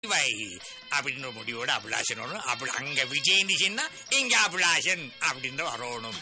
வை அப்படின்ற முடிவோட அபிலாஷன் வரும் அப்படி அங்க விஜய் சொன்னா இங்க அபிலாஷன் அப்படின்னு வரணும்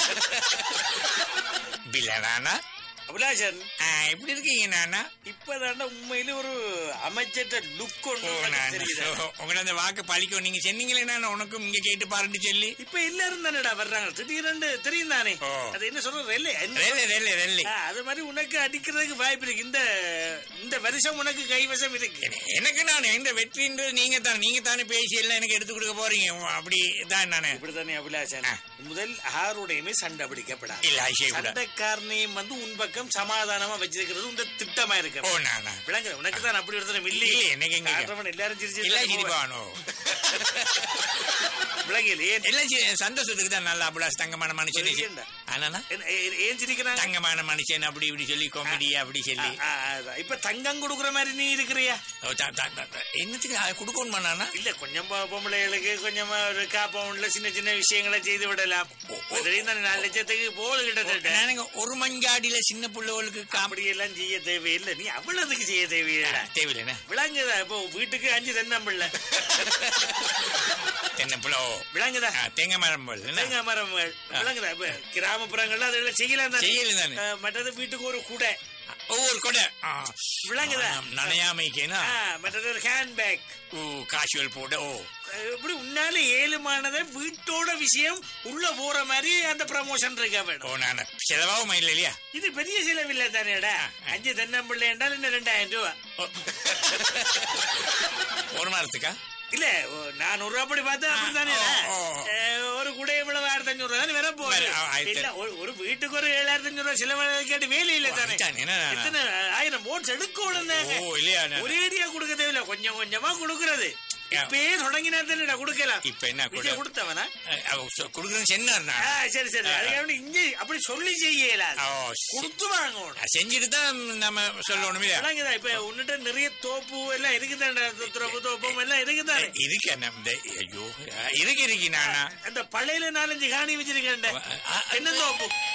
பில்லனானா அபிலாஷன் எப்படி இருக்கீங்க நானா இப்பதாண்டா உண்மையில ஒரு அமைச்சர்ட்ட லுக் ஓ, ஒன்று நான் தெரியுது உங்களை அந்த வாக்கு பழிக்கும் நீங்க சொன்னீங்களே நான் உனக்கும் இங்க கேட்டு பாருன்னு சொல்லி இப்ப எல்லாரும் தானடா வர்றாங்க திடீர்னு தெரியும் தானே ஓ. அது என்ன சொல்றது ரெல்லே ரெல்லு ரெல்லு ரெல்லு ஆ, அது மாதிரி உனக்கு அடிக்கிறதுக்கு வாய்ப்பு இருக்கு இந்த இந்த வருஷம் உனக்கு கைவசம் இருக்கு என- எனக்கு நான் இந்த வெற்றின்றது நீங்க தான் நீங்க தானே பேசி எல்லாம் எனக்கு எடுத்து கொடுக்க போறீங்க உ- அப்படி தான் நானு இப்படித்தானே அபிலாஷன் ஆ. முதல் ஆருடையுமே சண்டை பிடிக்கப்படாது இல்ல ஐஷே கூட சண்டைக்காரனையும் வந்து உன் பக்கம் சமாதானமா வச்சிருக்கிறது உங்க திட்டமா ஓ இருக்கு நானா விளங்குற உனக்கு தான் அப்படி ஒருத்தர் மில்லி இல்ல, எனக்கு எங்க காட்டுறவன் எல்லாரும் சிரிச்சு இல்ல போவேன். சிரிப்பானோ விளங்கல ஏன் எல்லாம் சி- சந்தோஷத்துக்கு தான் நல்ல அபிலாஷ் தங்கமான மனுஷன் புரியல. ஆனா ஏன் ஏன் ஏன் சிரிக்கிறாங்க தங்கமான மனுஷன் அப்படி இப்படி சொல்லி காமெடி அப்படி சொல்லி ஆ, அதான். இப்ப தங்கம் கொடுக்குற மாதிரி நீ இருக்கிறியா ஓ, த- த- த- த- என்னத்துக்கு அதை கொடுக்கணும் பண்ணானா இல்ல கொஞ்சம் பொ- பொம்பளைகளுக்கு கொஞ்சமா ஒரு காப்பவுண்ட்ல சின்ன சின்ன விஷயங்களை செய்து விடலாம் திடீர்னு அந்த நாலு லட்சத்துக்கு போல் கிட்டத்தட்ட நானுங்க ஒரு மஞ்சாடியில சின்ன பிள்ளைகளுக்கு காமெடி அப்படி எல்லாம் செய்ய தேவையில்லை நீ அவ்வளவுக்கு செய்ய தேவையில்லை தேவையில்லை விளங்குதா இப்போ வீட்டுக்கு அஞ்சு தென்னம்பிள்ளை தென்னை பிள்ளை ஓ. விளங்குதா ஆ, தேங்காய் மரம் போல் என்ன? தேங்காய் மரங்கள் விளங்குதா இப்ப கிராமப்புறங்கள்ல அதெல்லாம் செய்யலாம் தானே செய்யல தானே ஆ, மற்றது வீட்டுக்கு ஒரு குடை ஒவ்வொரு கொடை ஆ. விளங்குதா? ஆ, நனையாமைக்கேனா ஆ, மற்றது ஒரு ஹேண்ட்பேக் ஓ காஷுவல் போட ஓ இப்படி உன்னால ஏழுமானதை வீட்டோட விஷயம் உள்ள போற மாதிரி அந்த ப்ரமோஷன் இருக்க ஓ வேணும் நான் செலவாகும் இல்லை இல்லையா இது பெரிய செலவில்லை தானேடா அஞ்சு தென்னம்பிள்ளை என்றால் இன்னும் ரெண்டாயிரம் ரூபா ஓ. ஒரு மரத்துக்கா இல்ல ஓ, நானூறு ரூபா அப்படி பார்த்தா அப்படித்தானே ஓ, ஓ. ஒரு குடை இவ்வளவு ஆயிரத்தி அஞ்சூறு ரூபா வர போகுது வேற, ஆ, ஆயிரத்தி- இல்ல ஒரு- ஒரு வீட்டுக்கு ஒரு ஏழாயிரத்தி அஞ்சூறு ரூபா செலவு கேட்டு வேலை இல்லை தானே அதுதான், என்ன நான்- எத்தனை ஆயிரம் ஓட்ஸ் எடுக்கணும் தாங்க ஓ இல்லையா நான்- ஒரேடியா கொடுக்க தேவையில்ல கொஞ்சம் கொஞ்சமா கொடுக்கறது இப்பயே தொடங்கினா தானே கொடுக்கலாம் இப்ப என்ன கொடை? விஜய் கொடுத்தவனா கொடுக்குறேன்னு சொன்னார் ஆ, நான் சரி சரி அதுக்காக இங்க அப்படி சொல்லி செய்யல ஓ, சி- கொடுத்து வாங்கணும் செஞ்சுட்டு தான் நம்ம சொல்லணும் இல்லையா விளங்குதா இப்ப உன்னிட்ட நிறைய தோப்பு எல்லாம் இருக்குதாண்டா துப்புரவு தோப்பும் எல்லாம் இருக்குதானே இருக்கு என்ன இந்த ஐயோ இருக்கு இருக்கு நானா அந்த பழையில நாலஞ்சு காணி வச்சிருக்கேன் ஆ, ஆ, என்ன தோப்பு